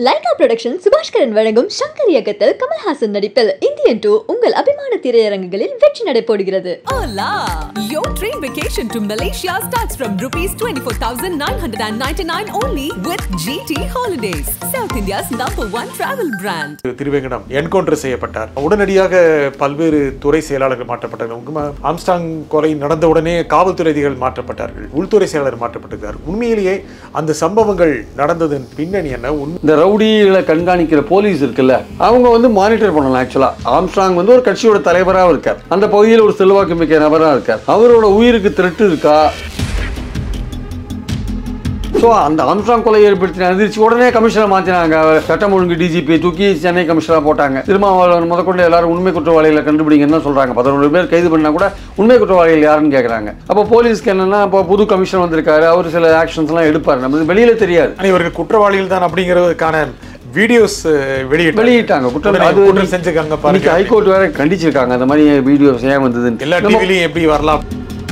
Lyca production Subaskaran வழங்கும் சங்கர் இயக்கத்தில் கமல்ஹாசன் நடிப்பில் இந்தியன் டூ உங்கள் அபிமான திரையரங்குகளில் வெற்றி நடைபோடுகிறது Hola! Your train vacation to Malaysia starts from rupees 24,999 only with GT Holidays, South India's number one travel brand. Thiruvengadam encounter செய்யப்பட்டார் உடனடியாக பல்வேறு துறை செயலாளர்கள் மாற்றப்பட்டார்கள் முக்கியமா ஆம்ஸ்டாங் கொலை நடந்த உடனே காவல்துறை அதிகாரிகள் மாற்றப்பட்டார்கள் உள்துறை செயலாளர் மாற்றப்பட்டிருக்கார் உண்மையிலேயே அந்த சம்பவங்கள் நடந்ததன் பின்னணி என்ன உண்மை இந்த ரவுடிகளை கண்காணிக்கிற போலீஸ் இருக்குல்ல அவங்க வந்து மானிட்டர் பண்ணலாம் ஆக்சுவலா ஆம்ஸ்ட்ராங் வந்து ஒரு கட்சியோட தலைவராக இருக்கார் அந்த பகுதியில் ஒரு செல்வாக்கு மிக்க நபராக இருக்கார் அவரோட உயிருக்கு த்ரெட் இருக்கா ஸோ அந்த ஆம்ஸ்ட்ராங் கொலை ஏற்படுத்தின அதிர்ச்சி உடனே கமிஷனை மாற்றினாங்க சட்டம் ஒழுங்கு டிஜிபி தூக்கி சென்னை கமிஷனராக போட்டாங்க திருமாவளவன் முதற்கொண்டு எல்லாரும் உண்மை குற்றவாளிகளை கண்டுபிடிங்கன்னு தான் சொல்கிறாங்க பதினொரு பேர் கைது பண்ணால் கூட உண்மை குற்றவாளிகள் யாருன்னு கேட்குறாங்க அப்போ போலீஸ்க்கு என்னன்னா இப்போ புது கமிஷனர் வந்திருக்காரு அவர் சில ஆக்ஷன்ஸ்லாம் எடுப்பார் நம்ம வெளியில தெரியாது ஆனா இவர்கள் குற்றவாளிகள் தான் அப்படிங்கிறதுக்கான வீடியோஸ் வெளியிட்டு வெளியிட்டாங்க குற்றம் அது குற்றம் செஞ்சுக்காங்க இன்னைக்கு பாருங்க ஹைகோர்ட் வேற கண்டிச்சிருக்காங்க அந்த மாதிரி வீடியோஸ் ஏன் வந்ததுன்னு எல்லா நம்ம டிவிலையும் எப்படி வரலாம்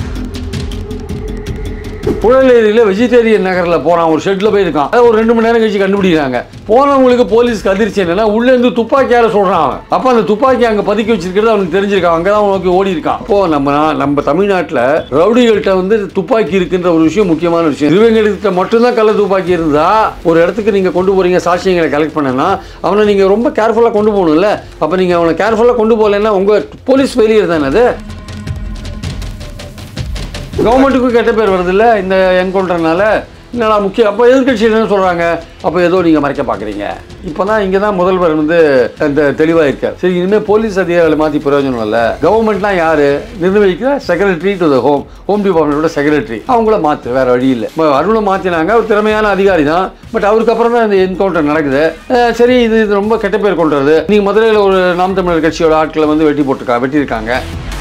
புழலேரியில் வெஜிடேரியன் நகரில் போகிறான் ஒரு ஷெட்டில் போய் இருக்கான் அதை ஒரு ரெண்டு மணி நேரம் கழிச்சு கண்டுபிடிக்கிறாங்க போனவங்களுக்கு போலீஸ்க்கு அதிர்ச்சி என்னன்னா உள்ளேருந்து துப்பாக்கியார சொல்கிறான் அவன் அப்போ அந்த துப்பாக்கி அங்கே பதுக்கி வச்சிருக்கிறது அவனுக்கு தெரிஞ்சிருக்கான் அங்கே தான் நோக்கி ஓடி இருக்கான் அப்போ நம்ம நா- நம்ம தமிழ்நாட்டில் ரவுடிகள்கிட்ட வந்து துப்பாக்கி இருக்குன்ற ஒரு விஷயம் முக்கியமான விஷயம் திருவேங்கடத்தில் மட்டும்தான் கள்ள துப்பாக்கி இருந்தா ஒரு இடத்துக்கு நீங்கள் கொண்டு போறீங்க சாட்சியங்களை கலெக்ட் பண்ணனா அவனை நீங்கள் ரொம்ப கேர்ஃபுல்லாக கொண்டு போகணும்ல அப்போ நீங்கள் அவனை கேர்ஃபுல்லாக கொண்டு போகலைன்னா உங்கள் போலீஸ் ஃபெயிலியர் தானே அது கவர்மெண்ட்டுக்கும் கெட்ட பேர் வருதுல்ல இந்த என்கவுண்டர்னால என்னடா முக்கியம் அப்போ எதிர்கட்சி என்ன சொல்கிறாங்க அப்போ ஏதோ நீங்கள் மறைக்க பார்க்குறீங்க இப்போ தான் இங்கே தான் முதல்வர் வந்து இந்த தெளிவாக இருக்கார் சரி இனிமேல் போலீஸ் அதிகாரிகளை மாற்றி பிரயோஜனம் இல்லை கவர்மெண்ட்லாம் யார் நிர்வகிக்கிற secretary to the home home டிபார்ட்மெண்ட்டோட செக்ரட்டரி அவங்கள மாற்று வேறு வழி இல்லை இப்போ அருணை மாற்றினாங்க ஒரு திறமையான அதிகாரி தான் பட் அவருக்கு அப்புறம் தான் இந்த என்கவுண்டர் நடக்குது அஹ் சரி இது இது ரொம்ப கெட்ட பேர் கொண்டு வருது நீங்கள் மதுரையில் ஒரு நாம் தமிழர் கட்சியோட ஆட்களை வந்து வெட்டி போட்டிருக்கா வெட்டியிருக்காங்க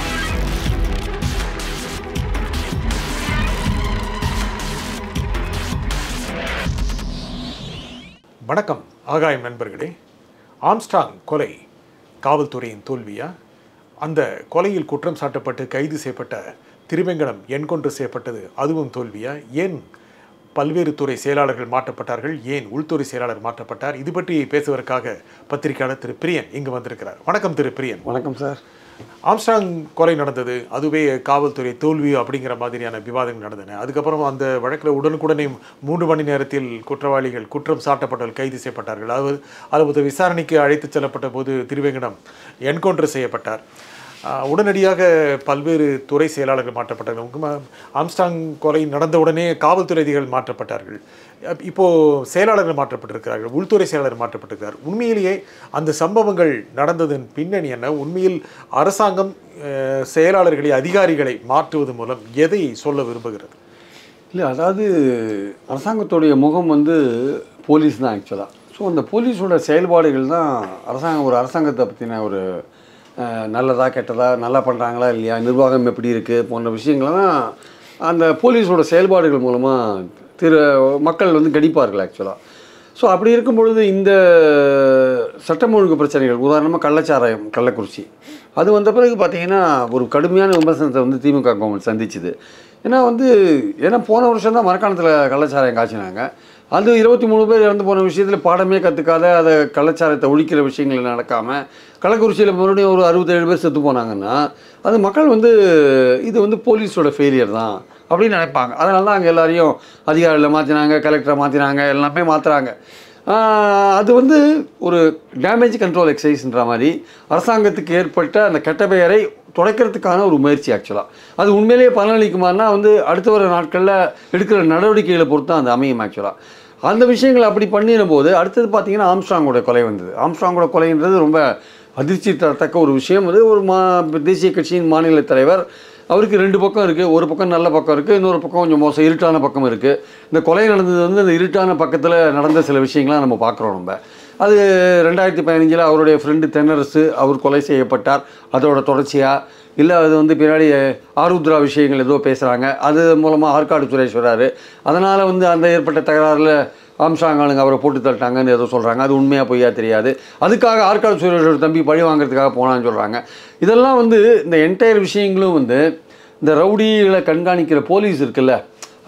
வணக்கம் ஆகாயம் நண்பர்களே ஆம்ஸ்டாங் கொலை காவல்துறையின் தோல்வியா அந்த கொலையில் குற்றம் சாட்டப்பட்டு கைது செய்யப்பட்ட திருவேங்கடம் என்கொன்று செய்யப்பட்டது அதுவும் தோல்வியா ஏன் பல்வேறு துறை செயலாளர்கள் மாற்றப்பட்டார்கள் ஏன் உள்துறை செயலாளர் மாற்றப்பட்டார் இது பற்றி பேசுவதற்காக பத்திரிகையாளர் திரு பிரியன் இங்கு வந்திருக்கிறார் வணக்கம் திரு பிரியன் வணக்கம் சார் ஆம்ஸ்டாங் கொலை நடந்தது அதுவே காவல்துறை தோல்வி அப்படிங்கிற மாதிரியான விவாதங்கள் நடந்தன அதுக்கப்புறம் அந்த வழக்கில் உடனுக்குடனே மூன்று மணி நேரத்தில் குற்றவாளிகள் குற்றம் சாட்டப்பட்டவர்கள் கைது செய்யப்பட்டார்கள் அது அது விசாரணைக்கு அழைத்துச் செல்லப்பட்ட போது திருவேங்கடம் என்கவுண்டர் செய்யப்பட்டார் ஆஹ் உடனடியாக பல்வேறு துறை செயலாளர்கள் மாற்றப்பட்டார்கள் முக்கியமாக ஆம்ஸ்டாங் கொலை நடந்த உடனே காவல்துறை அதிகாரிகள் மாற்றப்பட்டார்கள் அப்- இப்போ செயலாளர்கள் மாற்றப்பட்டிருக்கிறார்கள் உள்துறை செயலாளர் மாற்றப்பட்டிருக்கிறார் உண்மையிலேயே அந்த சம்பவங்கள் நடந்ததன் பின்னணி என்ன உண்மையில் அரசாங்கம் அஹ், செயலாளர்களை அதிகாரிகளை மாற்றுவது மூலம் எதை சொல்ல விரும்புகிறது இல்லை அதாவது அரசாங்கத்துடைய முகம் வந்து போலீஸ் தான் ஆக்சுவலாக ஸோ அந்த போலீஸோட செயல்பாடுகள் தான் அரசாங்கம் ஒரு அரசாங்கத்தை பற்றின ஒரு அஹ், நல்லதா கெட்டதா நல்லா பண்ணுறாங்களா இல்லையா நிர்வாகம் எப்படி இருக்குது போன்ற விஷயங்களை தான் அந்த போலீஸோட செயல்பாடுகள் மூலமாக திரு மக்கள் வந்து கணிப்பார்கள் ஆக்சுவலாக ஸோ அப்படி இருக்கும் பொழுது இந்த சட்டம் ஒழுங்கு பிரச்சனைகள் உதாரணமாக கள்ளச்சாராயம் கள்ளக்குறிச்சி அது வந்த பிறகு பார்த்தீங்கன்னா ஒரு கடுமையான விமர்சனத்தை வந்து திமுக கவர்மெண்ட் சந்திச்சுது ஏன்னா வந்து ஏன்னா போன வருஷம் தான் மரக்காணத்தில் கள்ளச்சாராயம் காய்ச்சினாங்க அது இருபத்தி மூணு பேர் இறந்து போன விஷயத்தில் பாடமே கற்றுக்காத அதை கள்ளச்சாரத்தை ஒழிக்கிற விஷயங்கள் நடக்காமல் கள்ளக்குறிச்சியில் மறுபடியும் ஒரு அறுபத்தேழு பேர் செத்து போனாங்கன்னா அது மக்கள் வந்து இது வந்து போலீஸோட ஃபெயிலியர் தான் அப்படின்னு நினைப்பாங்க அதனால தான் அங்கே எல்லாரையும் அதிகாரிகளை மாற்றினாங்க கலெக்டரை மாற்றினாங்க எல்லாமே மாற்றுறாங்க அது வந்து ஒரு டேமேஜ் கண்ட்ரோல் எக்ஸசைஸ்ன்ற மாதிரி அரசாங்கத்துக்கு ஏற்பட்ட அந்த கெட்ட பெயரை துடைக்கிறதுக்கான ஒரு முயற்சி ஆக்சுவலாக அது உண்மையிலேயே பலனளிக்குமானா வந்து அடுத்த வர நாட்களில் எடுக்கிற நடவடிக்கைகளை பொறுத்து தான் அது அமையும் ஆக்சுவலாக அந்த விஷயங்களை அப்படி பண்ணின போது அடுத்தது பார்த்தீங்கன்னா ஆம்ஸ்ட்ராங்கோட கொலை வந்தது ஆம்ஸ்ட்ராங்கோட கொலைன்றது ரொம்ப அதிர்ச்சி தரத்தக்க ஒரு விஷயம் அது ஒரு மா தேசிய கட்சியின் மாநில தலைவர் அவருக்கு ரெண்டு பக்கம் இருக்குது ஒரு பக்கம் நல்ல பக்கம் இருக்குது இன்னொரு பக்கம் கொஞ்சம் மோசம் இருட்டான பக்கம் இருக்குது இந்த கொலை நடந்தது வந்து இந்த இருட்டான பக்கத்தில் நடந்த சில விஷயங்கள்லாம் நம்ம பார்க்குறோம் நம்ம அது ரெண்டாயிரத்தி பதினஞ்சில் அவருடைய ஃப்ரெண்டு தென்னரசு அவர் கொலை செய்யப்பட்டார் அதோட தொடர்ச்சியாக இல்லை அது வந்து பின்னாடி ஆருத்ரா விஷயங்கள் ஏதோ பேசுகிறாங்க அது மூலமாக ஆற்காடு சுரேஷ் வராரு அதனால் வந்து அந்த ஏற்பட்ட தகராறில் ஆம்சாங்காலுங்க அவரை போட்டு தள்ளிட்டாங்கன்னு ஏதோ சொல்கிறாங்க அது உண்மையாக பொய்யா தெரியாது அதுக்காக ஆற்காடு சுரேஷோட தம்பி பழி வாங்குறதுக்காக போனான்னு சொல்கிறாங்க இதெல்லாம் வந்து இந்த என்டையர் விஷயங்களும் வந்து இந்த ரவுடிகளை கண்காணிக்கிற போலீஸ் இருக்குல்ல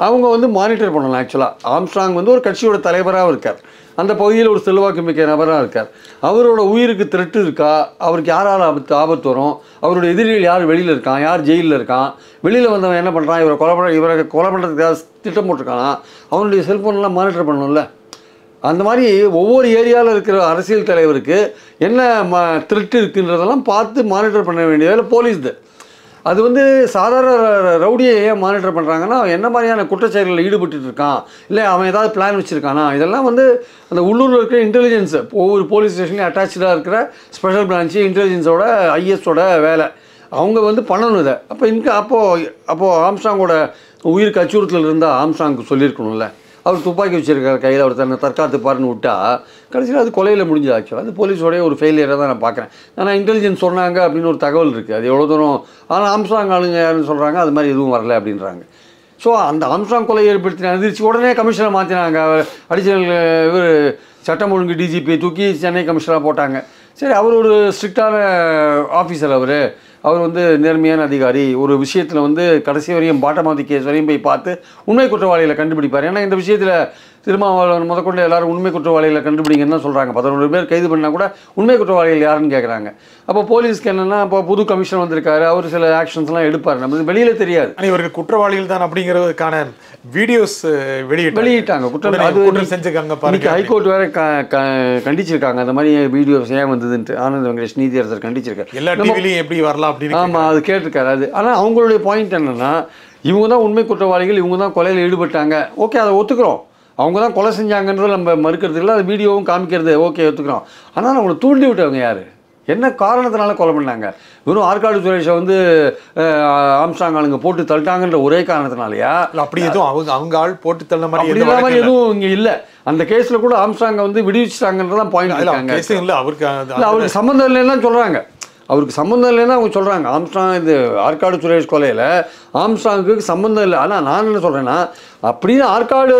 அவங்க வந்து மானிட்டர் பண்ணலாம் ஆக்சுவலாக ஆம்ஸ்ட்ராங் வந்து ஒரு கட்சியோட தலைவராக இருக்கார் அந்த பகுதியில் ஒரு செல்வாக்கு மிக்க நபராக இருக்கார் அவரோட உயிருக்கு த்ரெட்டு இருக்கா அவருக்கு யாரால் ஆபத்து ஆபத்து வரும் அவரோட எதிரிகள் யார் வெளியில் இருக்கான் யார் ஜெயிலில் இருக்கான் வெளியில் வந்தவன் என்ன பண்ணுறான் இவரை கொலை பண்ண இவரை கொலை பண்ணுறதுக்காக திட்டம் போட்டிருக்கானா அவனுடைய செல்ஃபோன்லாம் மானிட்டர் பண்ணணும்ல அந்த மாதிரி ஒவ்வொரு ஏரியாவில் இருக்கிற அரசியல் தலைவருக்கு என்ன ம த்ரெட் இருக்குன்றதெல்லாம் பார்த்து மானிட்டர் பண்ண வேண்டிய வேலை போலீஸ்து அது வந்து சாதாரண ர- ரவுடியை ஏன் மானிட்டர் பண்ணுறாங்கன்னா அவன் என்ன மாதிரியான குற்றச்செயல்களில் ஈடுபட்டு இருக்கான் இல்லை அவன் ஏதாவது பிளான் வச்சுருக்கானா இதெல்லாம் வந்து அந்த உள்ளூரில் இருக்கிற இன்டெலிஜென்ஸ் ஒவ்வொரு போலீஸ் ஸ்டேஷன்லையும் அட்டாச்சாக இருக்கிற ஸ்பெஷல் பிரான்ச்சு இன்டெலிஜென்ஸோட ஐஎஸோட வேலை அவங்க வந்து பண்ணணும் இதை அப்போ இன்க அப்போது அப்போது ஆம்ஸ்டாங்கோட உயிருக்கு அச்சுறுத்தல் இருந்தால் ஆம்ஸ்டாங்க்கு சொல்லியிருக்கணும்ல அவர் துப்பாக்கி வச்சிருக்காரு கையில் அவர் தன்னை தற்காத்துப்பாருன்னு விட்டா கடைசியில் அது கொலையில் முடிஞ்சது ஆக்சுவலாக அது போலீஸோடைய ஒரு ஃபெயிலியராக தான் நான் பார்க்குறேன் ஆனால் இன்டெலிஜென்ஸ் சொன்னாங்க அப்படின்னு ஒரு தகவல் இருக்குது அது எவ்வளோ தூரம் ஆனால் ஆம்ஸ்டாங் ஆளுங்க யாருன்னு சொல்கிறாங்க அது மாதிரி எதுவும் வரல அப்படின்றாங்க ஸோ அந்த ஆம்ஸ்டாங் கொலை ஏற்படுத்தின அதிர்ச்சி உடனே கமிஷனை மாற்றினாங்க அடிஷனல் இவர் சட்டம் ஒழுங்கு டிஜிபி தூக்கி சென்னை கமிஷனராக போட்டாங்க சரி அவர் ஒரு ஸ்ட்ரிக்டான ஆஃபீஸர் அவர் அவர் வந்து நேர்மையான அதிகாரி ஒரு விஷயத்தில் வந்து கடைசி வரையும் பாட்டமாதி கேஸ் வரையும் போய் பார்த்து உண்மை குற்றவாளிகளை கண்டுபிடிப்பார் ஏன்னா இந்த விஷயத்தில் திருமாவளவன் முதற்கொண்டு எல்லாரும் உண்மை குற்றவாளிகளை கண்டுபிடிங்கன்னு தான் சொல்கிறாங்க பதினொரு பேர் கைது பண்ணால் கூட உண்மை குற்றவாளிகள் யாருன்னு கேட்குறாங்க அப்போ போலீஸ்க்கு என்னென்னா இப்போ புது கமிஷன் வந்திருக்காரு அவர் சில ஆக்ஷன்ஸ்லாம் எடுப்பார் நம்ம வெளியில் தெரியாது ஆனா இவர்கள் குற்றவாளிகள் தான் அப்படிங்கிறதுக்கான வீடியோஸ் வெளியிட்டு வெளியிட்டாங்க குற்றம் அது குற்றம் செஞ்சுக்காங்க இன்னைக்கு பாருங்க ஹைகோர்ட் வேற க- க- கண்டிச்சிருக்காங்க அந்த மாதிரி வீடியோஸ் ஏன் வந்ததுன்ட்டு ஆனந்த் வெங்கடேஷ் நீதியரசர் கண்டிச்சிருக்காரு எல்லா டிவிலையும் எப்படி வரலாம் அப்படின்னு ஆமாம் அது கேட்டிருக்காரு அது ஆனால் அவங்களுடைய பாயிண்ட் என்னன்னா இவங்க தான் உண்மை குற்றவாளிகள் இவங்க தான் கொலையில் ஈடுபட்டாங்க ஓகே அதை ஒத்துக்கிறோம் அவங்க தான் கொலை செஞ்சாங்கன்றதை நம்ம மறுக்கிறது இல்லை அது வீடியோவும் காமிக்கிறது ஓகே ஒத்துக்கிறோம் ஆனால் அவங்களை தூண்டி விட்டவங்க யார் என்ன காரணத்தினால கொலை பண்ணாங்க வெறும் ஆற்காடு சுரேஷை வந்து அஹ், ஆம்ஸ்டாங் ஆளுங்க போட்டு தள்ளிட்டாங்கன்ற ஒரே காரணத்தினாலயா இல்ல, அப்படி எதுவும் அவங்க அவங்க ஆள் போட்டு தள்ள மாதிரி அப்படி எந்த இல்லாம வழக்கும் இல்ல. எதுவும் இங்கே இல்லை அந்த கேஸில் கூட ஆம்ஸ்டாங்கை வந்து விடுவிச்சிட்டாங்கன்றதான் பாயிண்ட் இல்ல, இருக்காங்க கேஸும் இல்ல அவருக்கு அது- இல்லை அவருக்கு சம்மந்தம் இல்லைன்னு தான் சொல்கிறாங்க அவருக்கு சம்மந்தம் இல்லைன்னா அவங்க சொல்கிறாங்க ஆம்ஸ்டாங் இது ஆற்காடு சுரேஷ் கொலையில் ஆம்ஸ்டாங்குக்கு சம்மந்தம் இல்லை ஆனால் நான் என்ன சொல்கிறேன்னா அப்படின்னு ஆற்காடு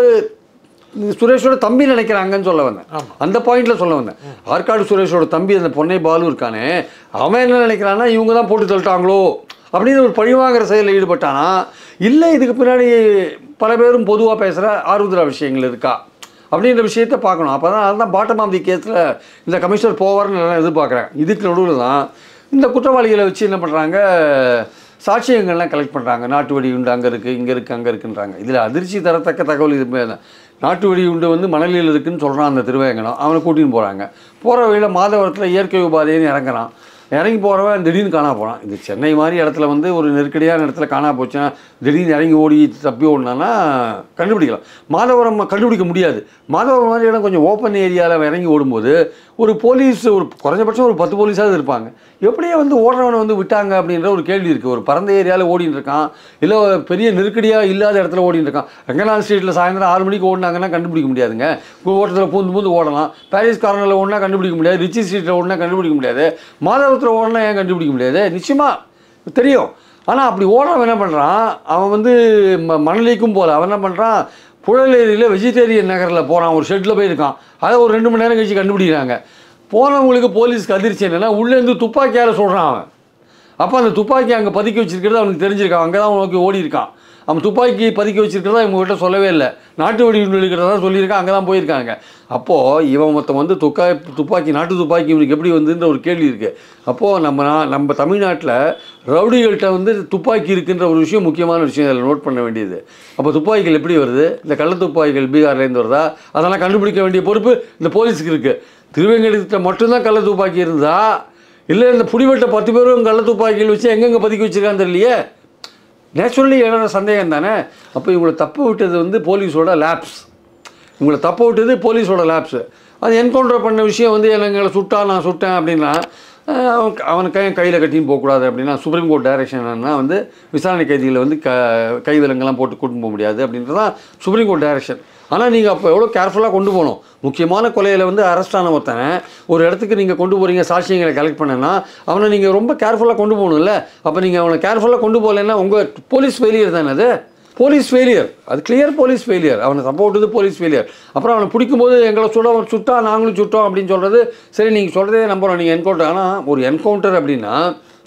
சுரேஷோட தம்பி நினைக்கிறாங்கன்னு சொல்ல வந்தேன் அந்த பாயிண்ட்ல சொல்ல வந்தேன் ஆற்காடு சுரேஷோட தம்பி அந்த பொன்னை பாலு இருக்கானே அவன் என்ன நினைக்கிறான்னா இவங்க தான் போட்டு தள்ளிட்டாங்களோ அப்படின்னு ஒரு பழிவாங்கிற செயலில் ஈடுபட்டானா இல்லை இதுக்கு பின்னாடி பல பேரும் பொதுவாக பேசுகிற ஆறுதலா விஷயங்கள் இருக்கா அப்படின்ற விஷயத்த பார்க்கணும் அப்போ தான் அதுதான் பாட்டம் ஆஃப் தி கேஸில் இந்த கமிஷனர் போவார்னு நான் எதிர்பார்க்குறேன் இதுக்கு நடுவில் தான் இந்த குற்றவாளிகளை வச்சு என்ன பண்ணுறாங்க சாட்சியங்கள்லாம் கலெக்ட் பண்ணுறாங்க நாட்டு வெடி உண்டு அங்கே இருக்குது இங்கே இருக்குது அங்கே இருக்குன்றாங்க இதில் அதிர்ச்சி தரத்தக்க தகவல் இது மேல. நாட்டு வெடி உண்டு வந்து மணலில் இருக்குன்னு சொல்கிறான் அந்த திருவேங்கடம் அவனை கூட்டின்னு போகிறாங்க போகிற வழியில் மாதவரத்தில் இயற்கை உபாதைன்னு இறங்குறான் இறங்கி போகிறவன் திடீர்னு காணா போகிறான் இது சென்னை மாதிரி இடத்துல வந்து ஒரு நெருக்கடியான இடத்துல காணா போச்சுன்னா திடீர்னு இறங்கி ஓடி தப்பி ஓடினான்னா கண்டுபிடிக்கலாம் மாதவரம் கண்டுபிடிக்க முடியாது மாதவரம் மாதிரி இடம் கொஞ்சம் ஓப்பன் ஏரியாவில் இறங்கி ஓடும்போது ஒரு போலீஸ் ஒரு குறைஞ்சபட்சம் ஒரு பத்து போலீஸாவது இருப்பாங்க எப்படியே வந்து ஓடுறவனை வந்து விட்டாங்க அப்படின்ற ஒரு கேள்வி இருக்குது ஒரு பரந்த ஏரியாவில் ஓடின்னு இருக்கான் இல்லை பெரிய நெருக்கடியாக இல்லாத இடத்துல ஓடின்னு இருக்கான் ரங்கநாத் ஸ்ட்ரீட்டில் சாயந்தரம் ஆறு மணிக்கு ஓடினாங்கன்னா கண்டுபிடிக்க முடியாதுங்க ஓட்டத்தில் பூந்து பூந்து ஓடலாம் பாரிஸ் கார்னரில் ஓடினா கண்டுபிடிக்க முடியாது ரிச்சி ஸ்ட்ரீட்டில் ஓடினா கண்டுபிடிக்க முடியாது மாதவத்தில் ஓடினா ஏன் கண்டுபிடிக்க முடியாது நிச்சயமாக தெரியும் ஆனால் அப்படி ஓடுறவன் என்ன பண்ணுறான் அவன் வந்து ம மணலிக்கும் போல அவன் என்ன பண்ணுறான் புழலேரியில் வெஜிடேரியன் நகரில் போகிறான் ஒரு ஷெட்டில் போய் இருக்கான் அதை ஒரு ரெண்டு மணி நேரம் கழிச்சு கண்டுபிடிக்கிறாங்க போனவங்களுக்கு போலீஸ்க்கு அதிர்ச்சி என்னன்னா உள்ளேருந்து துப்பாக்கியால் சொல்கிறான் அவன் அப்போ அந்த துப்பாக்கி அங்கே பதுக்கி வச்சிருக்கிறது அவனுக்கு தெரிஞ்சிருக்கான் அங்கே தான் அவன் நோக்கி ஓடி இருக்கான் அவன் துப்பாக்கி பதுக்கி வச்சிருக்கிறதா இவங்க கிட்ட சொல்லவே இல்லை நாட்டு வெடி குண்டு இருக்கிறதா சொல்லியிருக்கான் அங்கே தான் போயிருக்காங்க அப்போது இவன் மொத்தம் வந்து துக்கா துப்பாக்கி நாட்டு துப்பாக்கி இவனுக்கு எப்படி வந்துன்ற ஒரு கேள்வி இருக்குது அப்போது நம்ம நா- நம்ம தமிழ்நாட்டில் ரவுடிகள்கிட்ட வந்து துப்பாக்கி இருக்குன்ற ஒரு விஷயம் முக்கியமான விஷயம் அதில் நோட் பண்ண வேண்டியது அப்போ துப்பாக்கிகள் எப்படி வருது இந்த கள்ள துப்பாக்கிகள் பீகார்லேருந்து வருதா அதெல்லாம் கண்டுபிடிக்க வேண்டிய பொறுப்பு இந்த போலீஸுக்கு இருக்குது திருவேங்கடத்தில் மட்டும்தான் கள்ள துப்பாக்கி இருந்தா இல்லை இந்த புடிவெட்ட பத்து பேரும் கள்ள துப்பாக்கிகள் வச்சு எங்கெங்கே பதுக்கி வச்சிருக்கான்னு தெரியலையே நேச்சுரலி எழற சந்தேகம் தானே அப்போ இவங்களை தப்பு விட்டது வந்து போலீஸோட லேப்ஸ் இவங்களை தப்பு விட்டது போலீஸோட லேப்ஸு அது என்கவுண்டர் பண்ண விஷயம் வந்து எங்களை சுட்டா நான் சுட்டேன் அப்படின்னா அஹ், அவன் அவன் கை கையில் கட்டின்னு போகக்கூடாது அப்படின்னா சுப்ரீம் கோர்ட் டைரக்ஷன் என்னன்னா வந்து விசாரணை கைதிகளை வந்து க கை விலங்கெல்லாம் போட்டு கூட்டின்னு போக முடியாது அப்படின்றதான் சுப்ரீம் கோர்ட் டைரக்ஷன் ஆனால் நீங்கள் அப்போ எவ்வளோ கேர்ஃபுல்லாக கொண்டு போகணும் முக்கியமான கொலையில் வந்து அரெஸ்ட் ஆன ஒருத்தனை ஒரு இடத்துக்கு நீங்கள் கொண்டு போகிறீங்க சாட்சியங்களை கலெக்ட் பண்ணனா அவனை நீங்கள் ரொம்ப கேர்ஃபுல்லாக கொண்டு போகணும்ல அப்போ நீங்கள் அவனை கேர்ஃபுல்லாக கொண்டு போகலைன்னா உங்கள் போலீஸ் ஃபெயிலியர் தானே அது போலீஸ் ஃபெயிலியர் அது கிளியர் போலீஸ் ஃபெயிலியர் அவனை சப்போர்ட்டுது போலீஸ் ஃபெயிலியர் அப்புறம் அவனை பிடிக்கும்போது எங்களை சுட சுட்டா நாங்களும் சுட்டோம் அப்படின்னு சொல்கிறது சரி நீங்கள் சொல்கிறதே நம்புகிறோம் நீங்கள் என்கவுண்டர் ஆனால் ஒரு என்கவுண்டர் அப்படின்னா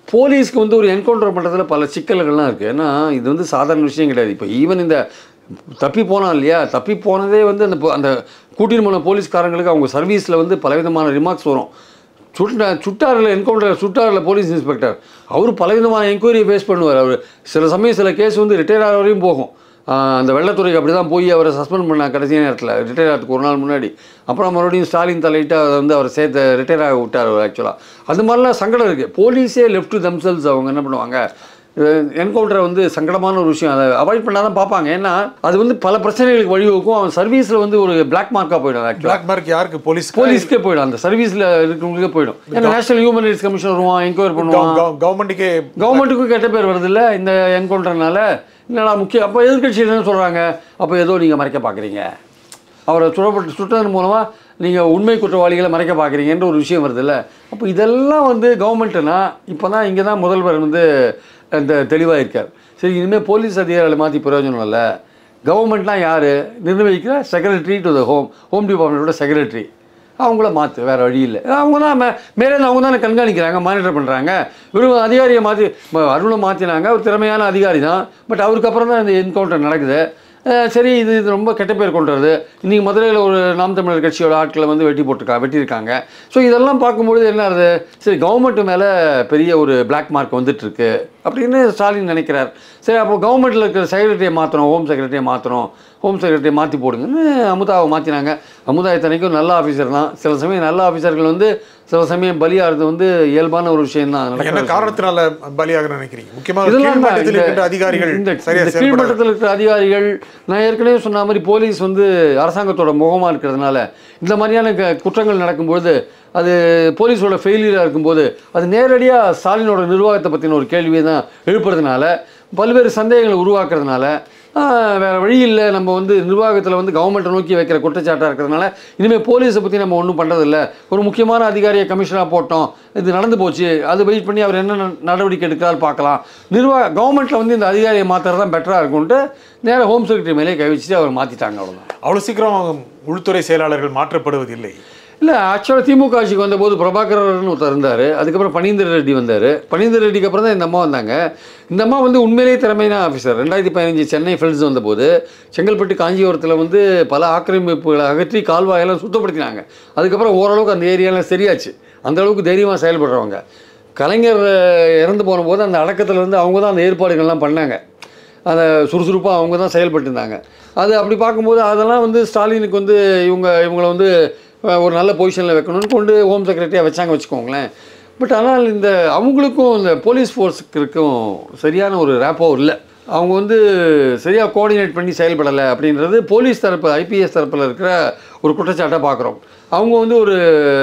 போலீஸ்க்கு வந்து ஒரு என்கவுண்டர் பண்ணுறதுல பல சிக்கல்கள்லாம் இருக்குது ஏன்னா இது வந்து சாதாரண விஷயம் கிடையாது இப்போ ஈவன் இந்த தப்பி போனான் இல்லையா தப்பி போனதே வந்து அந்த பொ- அந்த கூட்டின்னு போன போலீஸ்காரங்களுக்கு அவங்க சர்வீஸில் வந்து பலவிதமான ரிமார்க்ஸ் வரும் சுட்ட சுட்டாரில் என்கவுண்டர் சுட்டாரில் போலீஸ் இன்ஸ்பெக்டர் அவர் பலவிதமான என்கொயரியை ஃபேஸ் பண்ணுவார் அவர் சில சமயம் சில கேஸ் வந்து ரிட்டையர் ஆகிற வரையும் போகும் ஆஹ் அந்த வெள்ளத்துறைக்கு அப்படி தான் போய் அவரை சஸ்பெண்ட் பண்ண கடைசி நேரத்தில் ரிட்டையர் ஆகிறதுக்கு ஒரு நாள் முன்னாடி அப்புறம் மறுபடியும் ஸ்டாலின் தலையிட்டு அதை வந்து அவர் சேர்த்து ரிட்டையர் ஆக விட்டார் ஆக்சுவலாக அது மாதிரிலாம் சங்கடம் இருக்குது போலீஸே லெஃப்ட் டு தம்செல்ஸ் அவங்க என்ன பண்ணுவாங்க என்கவுண்டரை வந்து சங்கடமான ஒரு விஷயம் அதை அவாய்ட் பண்ணால் தான் பார்ப்பாங்க ஏன்னா அது வந்து பல பிரச்சனைகளுக்கு வழிவகுக்கும் அவன் சர்வீஸில் வந்து ஒரு பிளாக் மார்க்காக போயிடும் ஆக்சுவலாக பிளாக் மார்க் யாருக்கு போலீஸ் போலீஸ்க்கே போயிடும் அந்த சர்வீஸில் இருக்கிறவங்களுக்கே போயிடும் ஏன்னா நேஷனல் ஹியூமன் ரைட்ஸ் கமிஷன் வருவான் என்கொயரி பண்ணுவான் கவர்மெண்ட்டுக்கே கவர்மெண்ட்டுக்கும் கெட்ட பேர் வருது இல்லை இந்த என்கவுண்டர்னால என்னடா முக்கியம் அப்போ எதிர்கட்சி என்ன சொல்கிறாங்க அப்போ ஏதோ நீங்கள் மறைக்க பார்க்குறீங்க அவரை சுடப்பட்டு சுட்டதன் மூலமாக நீங்கள் உண்மை குற்றவாளிகளை மறைக்க பார்க்குறீங்கன்ற ஒரு விஷயம் வருதுல்ல அப்போ இதெல்லாம் வந்து கவர்மெண்ட்டுனா இப்போ தான் இங்கே தான் முதல்வர் வந்து இந்த தெளிவாக இருக்கார் சரி இனிமேல் போலீஸ் அதிகாரிகளை மாற்றி பிரயோஜனம் இல்லை கவர்மெண்ட்லாம் யார் நிர்வகிக்கிற secretary to the home home டிபார்ட்மெண்ட்டோட செக்ரட்டரி அவங்கள மாற்று வேறு வழி இல்லை அவங்க தான் மே மேலே அவங்க தானே கண்காணிக்கிறாங்க மானிட்டர் பண்ணுறாங்க வெறும் அதிகாரியை மாற்றி அருணை மாற்றினாங்க ஒரு திறமையான அதிகாரி தான் பட் அவருக்கு அப்புறம் தான் இந்த என்கவுண்டர் நடக்குது அஹ் சரி இது இது ரொம்ப கெட்ட பேர் கொண்டு வருது இன்றைக்கி மதுரையில் ஒரு நாம் தமிழர் கட்சியோட ஆட்களை வந்து வெட்டி போட்டிருக்கா வெட்டியிருக்காங்க ஸோ இதெல்லாம் பார்க்கும்பொழுது என்ன ஆகுது சரி கவர்மெண்ட் மேலே பெரிய ஒரு பிளாக் மார்க் வந்துட்டு இருக்கு அப்படின்னு ஸ்டாலின் நினைக்கிறார் சரி அப்போ கவர்மெண்ட்டில் இருக்கிற செக்ரட்டரியை மாற்றணும் ஹோம் செக்ரட்டரியை மாற்றணும் ஹோம் செக்ரட்டரியை மாற்றி போடுங்கன்னு அமுதாவை மாற்றினாங்க அமுதா இத்தனைக்கும் நல்ல ஆஃபீஸர் தான் சில சமயம் நல்ல ஆஃபீஸர்கள் வந்து சில சமயம் பலியாகிறது வந்து இயல்பான ஒரு விஷயம் தான் என்ன காரணத்தினால பலியாக நினைக்கிறீங்க முக்கியமாக இதெல்லாம் தான் கீழ்மட்டத்தில் இந்த- இருக்கின்ற அதிகாரிகள் இந்த சரியா இந்த செயல்பட கீழ்மட்டத்தில் இருக்கிற அதிகாரிகள் நான் ஏற்கனவே சொன்ன மாதிரி போலீஸ் வந்து அரசாங்கத்தோட முகமாக இருக்கிறதுனால இந்த மாதிரியான க- குற்றங்கள் நடக்கும்பொழுது அது போலீஸோட ஃபெயிலியராக இருக்கும்போது அது நேரடியாக ஸ்டாலினோட நிர்வாகத்தை பற்றின ஒரு கேள்வியை தான் எழுப்புறதுனால பல்வேறு சந்தேகங்களை உருவாக்குறதுனால ஆஹ், வேற வழி இல்லை நம்ம வந்து நிர்வாகத்தில் வந்து கவர்மெண்ட்டை நோக்கி வைக்கிற குற்றச்சாட்டாக இருக்கிறதுனால இனிமேல் போலீஸை பற்றி நம்ம ஒன்றும் பண்ணுறதில்ல ஒரு முக்கியமான அதிகாரியை கமிஷனாக போட்டோம் இது நடந்து போச்சு அது வெயிட் பண்ணி அவர் என்ன ந- நடவடிக்கை எடுக்கிறாரு பார்க்கலாம் நிர்வாக கவர்மெண்ட்டில் வந்து இந்த அதிகாரியை மாற்றுறது தான் பெட்டராக இருக்கும்ட்டு நேராக ஹோம் செக்ரட்டரி மேலே கை வச்சுட்டு அவர் மாற்றிட்டாங்க அவ்வளோதான் அவ்வளவு சீக்கிரம் உள்துறை செயலாளர்கள் மாற்றப்படுவதில்லை இல்லை ஆக்சுவலாக திமுக ஆட்சிக்கு வந்தபோது பிரபாகரன் ஒருத்தர் இருந்தார் அதுக்கப்புறம் பனீந்தர் ரெட்டி வந்தார் பனீந்தர் ரெட்டிக்கு அப்புறம் தான் இந்த அம்மா வந்தாங்க இந்த அம்மா வந்து உண்மையிலேயே திறமையான ஆஃபீஸர் ரெண்டாயிரத்தி பதினஞ்சு சென்னை ஃபில்ஸ் வந்தபோது செங்கல்பட்டு காஞ்சிபுரத்தில் வந்து பல ஆக்கிரமிப்புகளை அகற்றி கால்வாயெல்லாம் சுத்தப்படுத்தினாங்க அதுக்கப்புறம் ஓரளவுக்கு அந்த ஏரியாலாம் சரியாச்சு அந்த அளவுக்கு தைரியமாக செயல்படுறவங்க கலைஞர் அஹ், இறந்து போன போது அந்த அடக்கத்துல இருந்து அவங்க தான் அந்த ஏற்பாடுகள்லாம் பண்ணாங்க அதை சுறுசுறுப்பாக அவங்க தான் செயல்பட்டு இருந்தாங்க அது அப்படி பார்க்கும்போது அதெல்லாம் வந்து ஸ்டாலினுக்கு வந்து இவங்க இவங்களை வந்து அஹ், ஒரு நல்ல பொசிஷனில் வைக்கணும்னு கொண்டு ஹோம் செக்ரட்டரியாக வச்சாங்க வச்சுக்கோங்களேன் பட் ஆனால் இந்த அவங்களுக்கும் இந்த போலீஸ் ஃபோர்ஸுக்கும் சரியான ஒரு ரேப்போ இல்லை அவங்க வந்து சரியாக கோஆர்டினேட் பண்ணி செயல்படலை அப்படின்றது போலீஸ் தரப்பு ஐபிஎஸ் தரப்பில் இருக்கிற ஒரு குற்றச்சாட்டை பார்க்குறோம் அவங்க வந்து ஒரு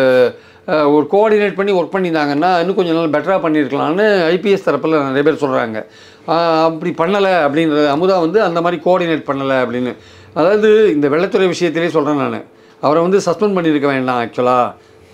அஹ், ஒரு கோஆர்டினேட் பண்ணி ஒர்க் பண்ணியிருந்தாங்கன்னா இன்னும் கொஞ்சம் நாள் பெட்டராக பண்ணியிருக்கலாம்னு ஐபிஎஸ் தரப்பில் நிறைய பேர் சொல்கிறாங்க அப்படி பண்ணலை அப்படின்றது அமுதா வந்து அந்த மாதிரி கோஆர்டினேட் பண்ணலை அப்படின்னு அதாவது இந்த வெள்ளத்துறை விஷயத்திலே சொல்கிறேன் நான் அவரை வந்து சஸ்பெண்ட் பண்ணியிருக்க வேண்டாம் ஆக்சுவலாக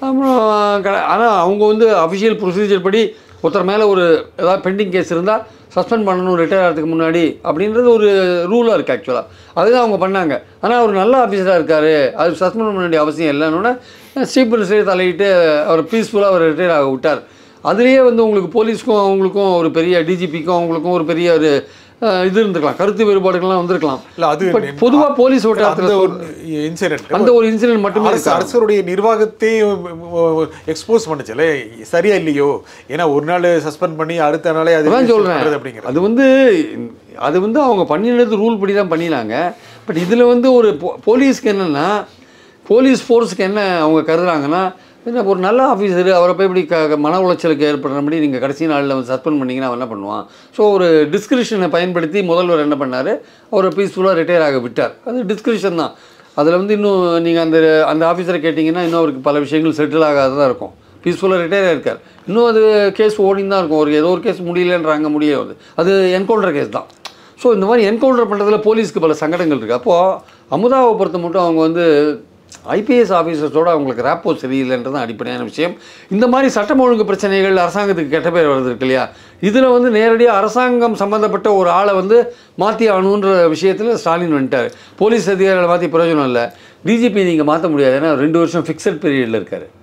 அப்புறம் ஆனால் அவங்க வந்து அஃபிஷியல் ப்ரொசீஜர் படி ஒருத்தர் மேலே ஒரு ஏதாவது பெண்டிங் கேஸ் இருந்தால் சஸ்பெண்ட் பண்ணணும் ரிட்டையர் ஆகிறதுக்கு முன்னாடி அப்படின்றது ஒரு ரூலாக இருக்குது ஆக்சுவலாக அதுதான் அவங்க பண்ணாங்க ஆனால் அவர் நல்ல ஆஃபீஸராக இருக்கார் அது சஸ்பெண்ட் பண்ண வேண்டிய அவசியம் இல்லைன்னு சீஃப் மினிஸ்டரே தலையிட்டு அவர் பீஸ்ஃபுல்லாக அவர் ரிட்டையர் ஆக விட்டார் அதுலேயே வந்து உங்களுக்கு போலீஸ்க்கும் அவங்களுக்கும் ஒரு பெரிய டிஜிபிக்கும் அவங்களுக்கும் ஒரு பெரிய ஒரு அஹ், இது இருந்திருக்கலாம் கருத்து வேறுபாடுகள்லாம் வந்திருக்கலாம் இல்ல அது பட் பொதுவாக போலீஸ் அந்த வட்டாரத்தில் ஒரு இன்சிடென்ட் அந்த ஒரு இன்சிடென்ட் மட்டுமே அரசு இருக்கா? அரசருடைய நிர்வாகத்தை எக்ஸ்போஸ் பண்ணுச்சுல சரியா இல்லையோ ஏன்னா ஒரு நாள் சஸ்பெண்ட் பண்ணி அடுத்த நாளே அது அதான் பண்றது சொல்கிறேன் அப்படிங்கிறது அது வந்து அது வந்து அவங்க பண்ணினது ரூல் படி தான் பண்ணினாங்க பட் இதில் வந்து ஒரு போ- போலீஸ்க்கு என்னென்னா போலீஸ் ஃபோர்ஸுக்கு என்ன அவங்க கருதுறாங்கன்னா என்ன ஒரு நல்ல ஆஃபீஸர் அவரை போய் இப்படி க க- மன உளைச்சலுக்கு ஏற்படுறபடி நீங்கள் கடைசி நாளில் வந்து சஸ்பெண்ட் பண்ணீங்கன்னா அவன் என்ன பண்ணுவான் ஸோ ஒரு டிஸ்கிரிப்ஷனை பயன்படுத்தி முதல்வர் என்ன பண்ணார் அவரை பீஸ்ஃபுல்லாக ரிட்டையர் ஆக விட்டார் அது டிஸ்கிரிப்ஷன் தான் அதில் வந்து இன்னும் நீங்கள் அந்த அந்த ஆஃபீஸரை கேட்டிங்கன்னா இன்னும் அவருக்கு பல விஷயங்கள் செட்டில் ஆகாததாக இருக்கும் பீஸ்ஃபுல்லாக ரிட்டையர் ஆயிருக்கார் இன்னும் அது கேஸ் ஓடின்னு தான் இருக்கும் ஒரு ஏதோ ஒரு கேஸ் முடியலன்றாங்க முடியாது அது என்கவுண்டர் கேஸ் தான் ஸோ இந்த மாதிரி என்கவுண்டர் பண்ணுறதுல போலீஸ்க்கு பல சங்கடங்கள் இருக்குது அப்போது அமுதாவை பொறுத்த மட்டும் அவங்க வந்து ஐபிஎஸ் ஆஃபீஸர்ஸோட அவங்களுக்கு ரேப்போ சரியில்லைன்றது தான் அடிப்படையான விஷயம் இந்த மாதிரி சட்டம் ஒழுங்கு பிரச்சனைகள் அரசாங்கத்துக்கு கெட்ட பேர் வருது இருக்கு இல்லையா இதில் வந்து நேரடியாக அரசாங்கம் சம்மந்தப்பட்ட ஒரு ஆளை வந்து மாற்றி ஆகணுன்ற விஷயத்தில் ஸ்டாலின் வந்துட்டார் போலீஸ் அதிகாரிகளை மாற்றி பிரயோஜனம் இல்லை டிஜிபி நீங்கள் மாற்ற முடியாது ஏன்னா ரெண்டு வருஷம் ஃபிக்ஸட் பீரியடில் இருக்கார்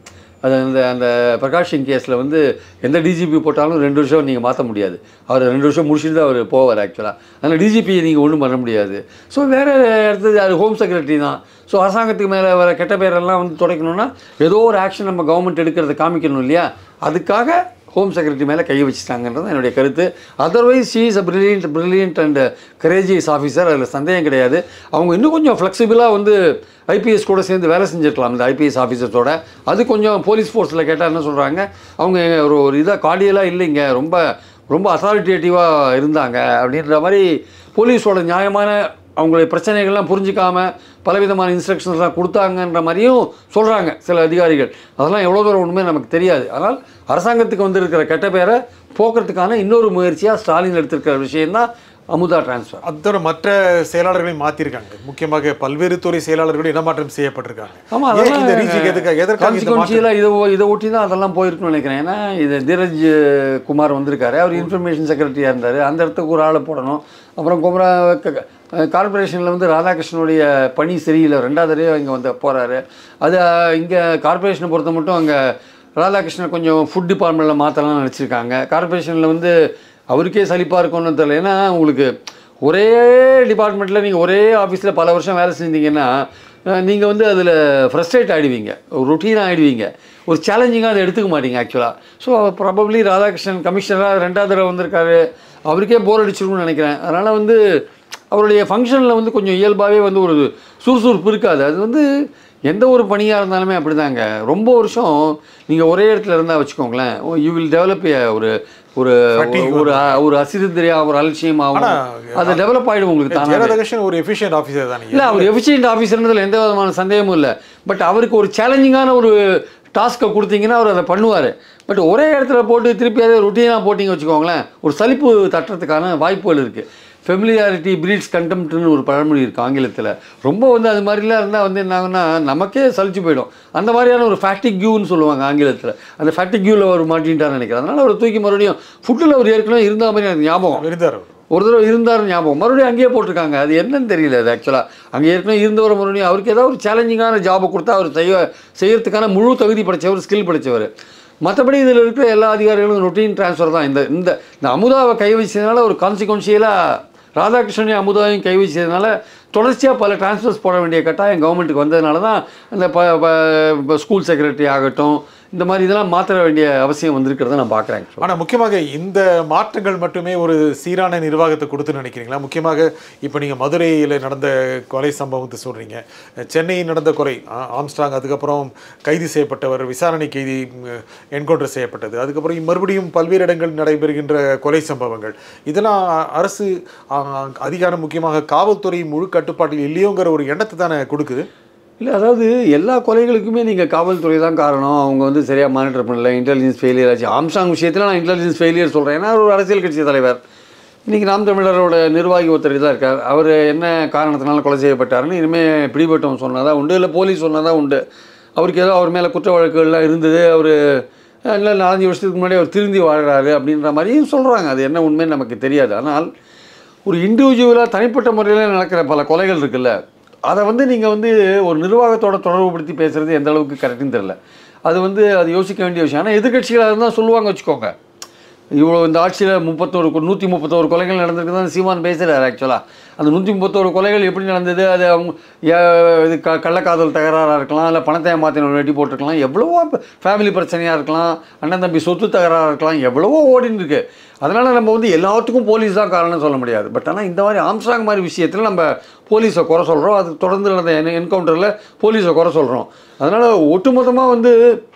அது அந்த அந்த பிரகாஷ் சிங் கேஸில் வந்து எந்த டிஜிபி போட்டாலும் ரெண்டு வருஷம் நீங்கள் மாற்ற முடியாது அவர் ரெண்டு வருஷம் முடிச்சுட்டு தான் அவர் போவார் ஆக்சுவலாக அதனால் டிஜிபி நீங்கள் ஒன்றும் பண்ண முடியாது ஸோ வேறு இடத்துல அது ஹோம் செக்ரட்டரி தான் ஸோ அரசாங்கத்துக்கு மேலே வர கெட்ட பேரெல்லாம் வந்து துடைக்கணும்னா ஏதோ ஒரு ஆக்ஷன் நம்ம கவர்மெண்ட் எடுக்கிறத காமிக்கணும் இல்லையா அதுக்காக ஹோம் செக்ரட்டரி மேலே கை வச்சுட்டாங்கன்றது என்னுடைய கருத்து otherwise she is a brilliant brilliant and courageous officer அதில் சந்தேகம் கிடையாது அவங்க இன்னும் கொஞ்சம் ஃப்ளெக்சிபிளாக வந்து ஐபிஎஸ் கூட சேர்ந்து வேலை செஞ்சுருக்கலாம் இந்த ஐபிஎஸ் ஆஃபீஸர்ஸோட அது கொஞ்சம் போலீஸ் ஃபோர்ஸில் கேட்டால் என்ன சொல்கிறாங்க அவங்க ஒரு ஒரு இதாக கார்டியலாக இல்லைங்க ரொம்ப ரொம்ப அத்தாரிட்டேட்டிவாக இருந்தாங்க அப்படின்ற மாதிரி போலீஸோட நியாயமான அவங்களுடைய பிரச்சனைகள்லாம் புரிஞ்சிக்காம பலவிதமான இன்ஸ்ட்ரக்ஷன்ஸ்லாம் கொடுத்தாங்கன்ற மாதிரியும் சொல்கிறாங்க சில அதிகாரிகள் அதெல்லாம் எவ்வளோ தூரம் உண்மை நமக்கு தெரியாது ஆனால் அரசாங்கத்துக்கு வந்திருக்கிற கெட்ட பேரை போக்குறதுக்கான இன்னொரு முயற்சியாக ஸ்டாலின் எடுத்திருக்கிற விஷயம்தான் அமுதா டிரான்ஸ்ஃபர் அதோட மற்ற செயலாளர்களையும் மாத்திருக்காங்க முக்கியமாக பல்வேறு துறை செயலாளர்களும் இடமாற்றம் செய்யப்பட்டிருக்காங்க ஆமாம் ஏன் இந்த ரீஜிக்கு எதுக்காக எதற்காக இந்த மாற்றம்? கான்சிக்வன்சியலாக இதை இதை ஒட்டி தான் அதெல்லாம் போயிருக்குன்னு நினைக்கிறேன் ஏன்னா இது தீரஜ் குமார் வந்திருக்காரு அவர் இன்ஃபர்மேஷன் செக்ரட்டரியாக இருந்தார் அந்த இடத்துக்கு ஒரு ஆளை போடணும் அப்புறம் குமரா கார்பரேஷனில் வந்து ராதாகிருஷ்ணனுடைய பணி சரியில்லை ரெண்டாவது தடவை இங்கே வந்து போகிறாரு அது இங்கே கார்பரேஷனை பொறுத்த மட்டும் அங்கே ராதாகிருஷ்ணன் கொஞ்சம் ஃபுட் டிபார்ட்மெண்ட்டில் மாற்றலாம் நினச்சிருக்காங்க கார்பரேஷனில் வந்து அவருக்கே சலிப்பாக இருக்கும்னு தெரியல ஏன்னா உங்களுக்கு ஒரே டிபார்ட்மெண்ட்டில் நீங்கள் ஒரே ஆஃபீஸில் பல வருஷம் வேலை செஞ்சீங்கன்னா நீங்கள் வந்து அதில் ஃப்ரஸ்ட்ரேட் ஆகிடுவீங்க ஒரு ரொட்டீனாக ஆகிடுவீங்க ஒரு சேலஞ்சிங்காக அதை எடுத்துக்க மாட்டீங்க ஆக்சுவலாக ஸோ ப்ராபப்ளி ராதாகிருஷ்ணன் கமிஷனராக ரெண்டாவது தடவை வந்திருக்காரு அவருக்கே போர் அடிச்சிருக்கும்னு நினைக்கிறேன் அதனால் வந்து அவருடைய ஃபங்க்ஷனில் வந்து கொஞ்சம் இயல்பாகவே வந்து ஒரு சுறுசுறுப்பு இருக்காது அது வந்து எந்த ஒரு பணியாக இருந்தாலுமே அப்படிதாங்க ரொம்ப வருஷம் நீங்கள் ஒரே இடத்துல இருந்தால் வச்சுக்கோங்களேன் யூ வில் டெவலப் ஒரு ஒரு Fatigue ஒரு ஒரு அசிரிந்திரியா ஒரு அலட்சியமாகவும் ஆனா, அது டெவலப் ஆகிடும் உங்களுக்கு தானே ஜெயராதகிருஷ்ணன் ஒரு எஃபிஷியன்ட் ஆஃபீஸர் தானே இல்லை அவர் எஃபிஷியன்ட் ஆஃபீஸர்ன்றதுல எந்த விதமான சந்தேகமும் இல்லை பட் அவருக்கு ஒரு சேலஞ்சிங்கான ஒரு டாஸ்க்கை கொடுத்தீங்கன்னா அவர் அதை பண்ணுவார் பட் ஒரே இடத்துல போட்டு திருப்பி அதே ருட்டீனாக போட்டிங்க வச்சுக்கோங்களேன் ஒரு சலிப்பு தட்டுறதுக்கான வாய்ப்புகள் இருக்குது ஃபெமிலியாரிட்டி பிரீட்ஸ் கண்டெம்ட்னு ஒரு பழமொழி இருக்குது ஆங்கிலத்தில் ரொம்ப வந்து அது மாதிரிலாம் இருந்தால் வந்து என்ன ஆகும்னா நமக்கே சலிச்சு போயிடும் அந்த மாதிரியான ஒரு ஃபேக்டிக் கியூன்னு சொல்லுவாங்க ஆங்கிலத்தில் அந்த ஃபேக்டிக் கியூவில் அவர் மாட்டின்ட்டார்னு நினைக்கிறேன் அதனால் அவர் தூக்கி மறுபடியும் ஃபுட்டில் அவர் ஏற்கனவே இருந்த மாதிரி எனக்கு ஞாபகம் இருந்தார் அவர் ஒரு தடவை இருந்தார் ஞாபகம் மறுபடியும் அங்கேயே போட்டிருக்காங்க அது என்னன்னு தெரியல அது ஆக்சுவலாக அங்கே ஏற்கனவே இருந்தவர் மறுபடியும் அவருக்கு ஏதாவது ஒரு சேலஞ்சிங்கான ஜாபை கொடுத்தா அவர் செய்ய செய்யறதுக்கான முழு தகுதி படைச்சவர் ஸ்கில் படைச்சவர் மற்றபடி இதில் இருக்கிற எல்லா அதிகாரிகளும் ரொட்டீன் ட்ரான்ஸ்ஃபர் தான் இந்த இந்த இந்த அமுதாவை கை வச்சதுனால ஒரு கான்சிக்வன்ஷியலாக ராதாகிருஷ்ணனையும் அமுதாவையும் கை வச்சதுனால தொடர்ச்சியாக பல டிரான்ஸ்ஃபர்ஸ் போட வேண்டிய கட்டாயம் கவர்மெண்ட்டுக்கு வந்ததுனால தான் இந்த ப ப- ஸ்கூல் செக்ரட்டரி ஆகட்டும் இந்த மாதிரி இதெல்லாம் மாற்ற வேண்டிய அவசியம் வந்திருக்கிறத நான் பார்க்குறேன் ஆனா முக்கியமாக இந்த மாற்றங்கள் மட்டுமே ஒரு சீரான நிர்வாகத்தை கொடுத்து நினைக்கிறீங்களா முக்கியமாக இப்போ நீங்க மதுரையில் நடந்த கொலை சம்பவத்தை சொல்றீங்க சென்னையில் நடந்த கொலை ஆ- ஆம்ஸ்ட்ராங் அதுக்கப்புறம் கைது செய்யப்பட்டவர் விசாரணை கைதி என்கவுண்டர் செய்யப்பட்டது அதுக்கப்புறம் மறுபடியும் பல்வேறு இடங்களில் நடைபெறுகின்ற கொலை சம்பவங்கள் இதெல்லாம் அ- அரசு ஆ, அதிகாரம் முக்கியமாக காவல்துறை முழு கட்டுப்பாட்டில் இல்லையோங்கிற ஒரு எண்ணத்தை தானே கொடுக்குது இல்லை அதாவது எல்லா கொலைகளுக்குமே நீங்கள் காவல்துறை தான் காரணம் அவங்க வந்து சரியாக மானிட்டர் பண்ணல இன்டெலிஜென்ஸ் ஃபெயிலியர் ஆச்சு ஆம்சாங் விஷயத்தில் நான் இன்டெலிஜென்ஸ் ஃபெயிலியர் சொல்கிறேன் ஏன்னா அவர் ஒரு அரசியல் கட்சி தலைவர் இன்றைக்கி நாம் தமிழரோட நிர்வாகி ஒருத்தர் தான் இருக்கார் அவர் என்ன காரணத்தினால கொலை செய்யப்பட்டாருன்னு இனிமேல் பிடிபட்டவன் சொன்னதா உண்டு இல்லை போலீஸ் சொன்னதா உண்டு அவருக்கு ஏதோ அவர் மேலே குற்ற வழக்குகள்லாம் இருந்தது அவர் இல்லை நாலஞ்சு வருஷத்துக்கு முன்னாடி அவர் திருந்தி வாழ்கிறாரு அப்படின்ற மாதிரியும் சொல்கிறாங்க அது என்ன உண்மைன்னு நமக்கு தெரியாது ஆனால் ஒரு இண்டிவிஜுவலாக தனிப்பட்ட முறையில் நடக்கிற பல கொலைகள் இருக்குல்ல அதை வந்து நீங்கள் வந்து ஒரு நிர்வாகத்தோட தொடர்புபடுத்தி பேசுகிறது எந்த அளவுக்கு கரெக்டுன்னு தெரில அது வந்து அது யோசிக்க வேண்டிய விஷயம் ஆனால் எதிர்கட்சிகளாக இருந்தால் சொல்லுவாங்க வச்சுக்கோங்க இவ்வளோ இந்த ஆட்சியில் முப்பத்தோரு கொ- நூற்றி முப்பத்தோரு கொலைகள் நடந்திருக்கு தான் சீமான் பேசுகிறார் ஆக்சுவலாக அந்த நூற்றி முப்பத்தோரு கொலைகள் எப்படி நடந்தது அது அவங்க ஏ- இது க கள்ளக்காதல் தகராறாக இருக்கலாம் இல்லை பணத்தை ஏமாத்தின வெட்டி போட்டிருக்கலாம் எவ்வளவோ ஃபேமிலி பிரச்சனையாக இருக்கலாம் அண்ணன் தம்பி சொத்து தகராறாக இருக்கலாம் எவ்வளவோ ஓடின்னு இருக்கு அதனால் நம்ம வந்து எல்லாத்துக்கும் போலீஸ் தான் காரணம்னு சொல்ல முடியாது பட் ஆனால் இந்த மாதிரி ஆம்ஸ்ட்ராங் மாதிரி விஷயத்தில் நம்ம போலீஸை குறை சொல்கிறோம் அது தொடர்ந்து நடந்த என் என்கவுண்டரில் போலீஸை குறை சொல்கிறோம் அதனால் ஒட்டுமொத்தமாக வந்து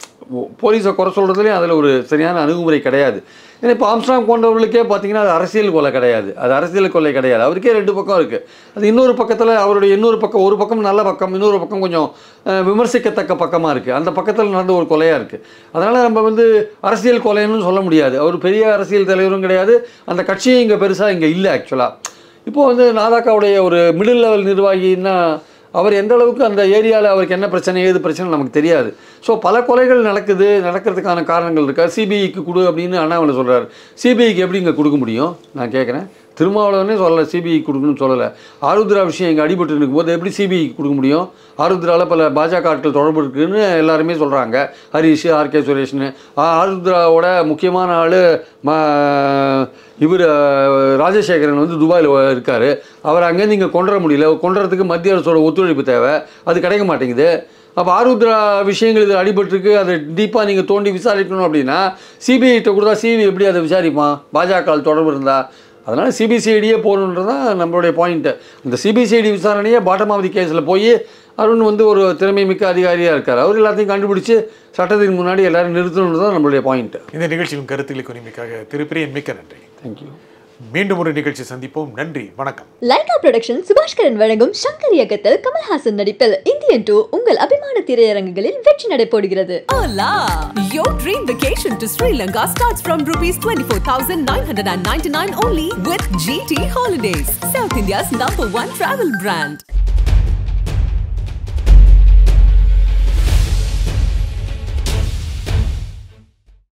ஒ- போலீஸை குறை சொல்கிறதுலேயும் அதில் ஒரு சரியான அணுகுமுறை கிடையாது ஏன்னா இப்போ ஆம்ஸ்ட்ராங் போன்றவர்களுக்கே பார்த்தீங்கன்னா அது அரசியல் கொலை கிடையாது அது அரசியல் கொலை கிடையாது அவருக்கே ரெண்டு பக்கம் இருக்குது அது இன்னொரு பக்கத்தில் அவருடைய இன்னொரு பக்கம் ஒரு பக்கம் நல்ல பக்கம் இன்னொரு பக்கம் கொஞ்சம் அஹ், விமர்சிக்கத்தக்க பக்கமாக இருக்குது அந்த பக்கத்தில் நடந்த ஒரு கொலையாக இருக்குது அதனால் நம்ம வந்து அரசியல் கொலைன்னு சொல்ல முடியாது அவர் பெரிய அரசியல் தலைவரும் கிடையாது அந்த கட்சியும் இங்கே பெருசாக இங்கே இல்லை ஆக்சுவலாக இப்போ வந்து நாதாக்காவுடைய ஒரு மிடில் லெவல் நிர்வாகின்னா அவர் எந்த அளவுக்கு அந்த ஏரியாவில் அவருக்கு என்ன பிரச்சனை ஏது பிரச்சனை நமக்கு தெரியாது ஸோ பல கொலைகள் நடக்குது நடக்கிறதுக்கான காரணங்கள் இருக்கா சிபிஐக்கு கொடு அப்படின்னு அண்ணாமலை சொல்கிறார் சிபிஐக்கு எப்படி இங்கே கொடுக்க முடியும் நான் கேட்குறேன் திருமாவளவனே சொல்லலை சிபிஐ கொடுக்கணும்னு சொல்லலை ஆருத்ரா விஷயம் இங்கே அடிபட்டு இருக்கும்போது எப்படி சிபிஐ கொடுக்க முடியும் ஆருத்ராவில் பல பாஜக ஆட்கள் தொடர்பு இருக்குன்னு எல்லாருமே சொல்கிறாங்க ஹரிஷ் ஆர்கே சுரேஷ்னு ஆ- ஆருத்ராவோட முக்கியமான ஆள் ம இவர் ராஜசேகரன் வந்து துபாயில் இருக்கார் அவர் அங்கேருந்து இங்கே கொண்டுற முடியல கொண்டுறதுக்கு மத்திய அரசோட ஒத்துழைப்பு தேவை அது கிடைக்க மாட்டேங்குது அப்போ ஆருத்ரா விஷயங்கள் இது அடிபட்டிருக்கு அதை டீப்பாக நீங்கள் தோண்டி விசாரிக்கணும் அப்படின்னா சிபிஐட்ட கொடுத்தா சிபி எப்படி அதை விசாரிப்பான் பாஜக ஆள் தொடர்பு இருந்தா அதனால் சிபிசிஐடியே போகணுன்றது தான் நம்மளுடைய பாயிண்ட்டு இந்த சிபிசிஐடி விசாரணையே பாட்டம் ஆஃப் தி கேஸில் போய் அருண் வந்து ஒரு திறமை மிக்க அதிகாரியாக இருக்கார் அவர் எல்லாத்தையும் கண்டுபிடிச்சு சட்டத்தின் முன்னாடி எல்லாரும் நிறுத்தணுன்றது தான் நம்மளுடைய பாயிண்ட்டு இந்த நிகழ்ச்சியின் கருத்துக்களை குறிமிக்காக திருப்பிரியன் மிக்க நன்றி தேங்க்யூ மீண்டும் ஒரு நிகழ்ச்சி சந்திப்போம் நன்றி வணக்கம் லைகா புரொடக்ஷன் சுபாஷ்கரன் வழங்கும் சங்கர் இயக்கத்தில் கமல்ஹாசன் நடிப்பில் இந்தியன் டூ உங்கள் அபிமான திரையரங்குகளில் வெற்றி நடைபோடுகிறது Hola! Your dream vacation to Sri Lanka starts from rupees 24,999 only with GT Holidays, South India's number one travel brand.